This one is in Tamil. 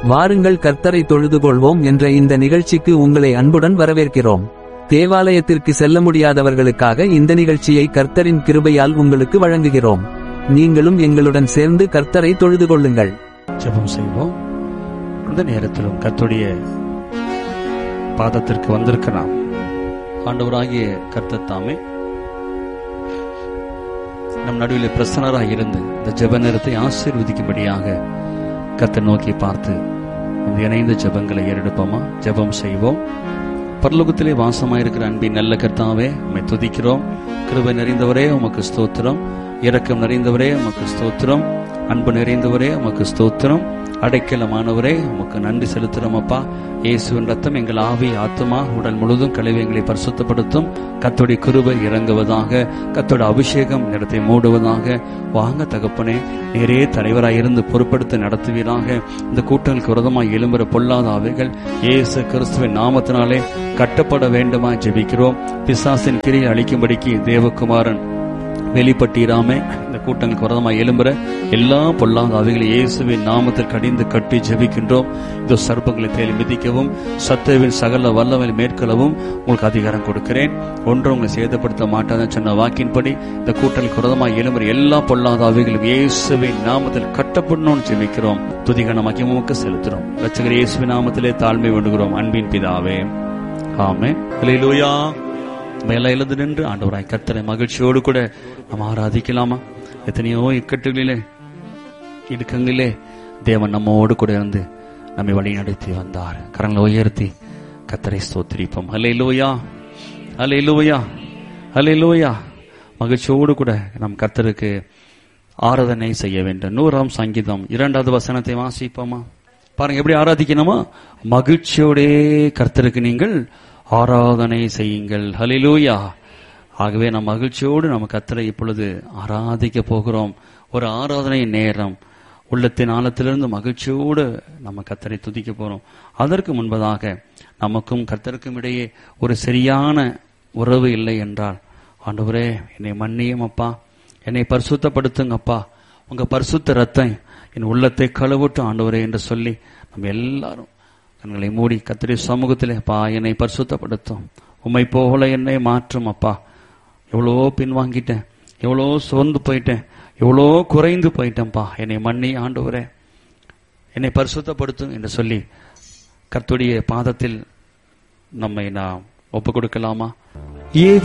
வாருங்கள் கர்த்தரை தொழுது கொள்வோம் என்ற இந்த நிகழ்ச்சிக்கு உங்களை அன்புடன் வரவேற்கிறோம் தேவாலயத்திற்கு செல்ல முடியாதவர்களுக்காக இந்த நிகழ்ச்சியை கர்த்தரின் கிருபையால் உங்களுக்கு வழங்குகிறோம் நீங்களும் எங்களுடன் சேர்ந்து கர்த்தரை தொழுது கொள்ளுங்கள் ஜெபம் செய்வோம் இந்த நேரத்திலும் கர்த்தருடைய பாதத்திற்கு வந்திருக்கலாம் ஆண்டவராகிய கர்த்தர் தாமே நம் நடுவில் பிரசன்னராக இருந்து இந்த ஜெப நேரத்தை ஆசீர்வதிக்கும்படியாக கர்த்தர் நோக்கி பார்த்து இந்த இணைந்த ஜெபங்களை ஏறெடுப்போமா ஜெபம் செய்வோம் பரலோகத்திலே வாசமாயிருக்கிற அன்பின் நல்ல கர்த்தாவே உம்மை துதிக்கிறோம் கிருபை நிறைந்தவரே உமக்கு ஸ்தோத்திரம் இரக்கம் நிறைந்தவரே உமக்கு ஸ்தோத்திரம் அன்பு நிறைந்தவரே உமக்கு ஸ்தோத்திரம் அடைக்கலமானவரே உமக்கு நன்றி செலுத்துறோம் அப்பா இயேசுவின் ரத்தம் எங்கள் ஆவி ஆத்மா உடல் முழுதும் கழிவு எங்களை பரிசுத்தப்படுத்தும் கத்தோடைய கிருபை இறங்குவதாக கத்தோட அபிஷேகம் இடத்தை மூடுவதாக வாங்க தகப்பனே நேரே தலைவராய் இருந்து பொறுப்படுத்த நடத்துவீராக இந்த கூட்டங்களுக்கு விரதமாய் எழும்புற பொல்லாத ஆவிகள் இயேசு கிறிஸ்துவின் நாமத்தினாலே கட்டப்பட வேண்டுமா ஜெபிக்கிறோம் பிசாசின் கிரியை அளிக்கும்படிக்கு தேவகுமாரன் வெளிப்பட்டீராமே இந்த கூட்டங்களுக்கு விரதமாய் எழும்புற எல்லா பொல்லாத அவைகளை இயேசுவின் நாமத்தில் கடிந்து கட்டி ஜெபிக்கின்றோம் இதோ சர்ப்பங்களை தேடி மிதிக்கவும் சத்துருவின் சகல வல்லவனை மேற்கொள்ளவும் உங்களுக்கு அதிகாரம் கொடுக்கிறேன் ஒன்றும் உங்களை சேதப்படுத்த மாட்டாதுன்னு சொன்ன வாக்கின்படி இந்த கூட்டங்களுக்கு விரதமாய் எழும்புற எல்லா பொல்லாத அவைகளும் இயேசுவின் நாமத்தில் கட்டப்படணும்னு ஜெபிக்கிறோம் துதிகன மகிமுக செலுத்துறோம் ரச்சகர் இயேசுவின் நாமத்திலே தாழ்மை வேண்டுகிறோம் அன்பின் பிதாவே ஆமே ஹalleluya மேல எழுந்து நின்று ஆண்டவராய் கர்த்தரை மகிழ்ச்சியோடு கூட நம்ம ஆராதிக்கலாமா எத்தனையோ இக்கட்டுகளிலே இடுக்கங்களிலே தேவன் நம்மோடு கூட இருந்து நம்மை வழி நடத்தி வந்தார் கரங்களை உயர்த்தி கத்தரை ஸ்தோத்திரிப்போம் ஹலே லோயா ஹலே லோயா ஹலே லோயா மகிழ்ச்சியோடு கூட நம் கர்த்தருக்கு ஆராதனை செய்ய வேண்டும் நூறாம் சங்கீதம் இரண்டாவது வசனத்தை வாசிப்போமா பாருங்க எப்படி ஆராதிக்கணுமா மகிழ்ச்சியோடே கர்த்தருக்கு நீங்கள் ஆராதனை செய்யுங்கள் ஹலிலூயா ஆகவே நம் மகிழ்ச்சியோடு நம்ம கத்தரை இப்பொழுது ஆராதிக்க போகிறோம் ஒரு ஆராதனை நேரம் உள்ளத்தின் ஆழத்திலிருந்து மகிழ்ச்சியோடு நம்ம கத்தரை துதிக்க போறோம் அதற்கு முன்பதாக நமக்கும் கர்த்தருக்கும் இடையே ஒரு சரியான உறவு இல்லை என்றால் ஆண்டவரே என்னை மன்னியும் அப்பா என்னை பரிசுத்தப்படுத்துங்க அப்பா உங்க பரிசுத்த ரத்தம் என் உள்ளத்தை கழுவிட்டு ஆண்டவரே என்று சொல்லி நம்ம எல்லாரும் கண்களை மூடி கத்திரி சமூகத்திலே அப்பா என்னை பரிசுத்தப்படுத்தும் உம்மை போல என்னை மாற்றும் அப்பா எவ்வளோ பின்வாங்கிட்டேன் எவ்வளோ சோர்ந்து போயிட்டேன் எவ்வளோ குறைந்து போயிட்டேன்ப்பா என்னை மன்னி ஆண்டவரே என்னை பரிசுத்தப்படுத்தும் என்று சொல்லி கர்த்துடைய பாதத்தில் நம்மை நாம் ஒப்பு கொடுக்கலாமா ஏ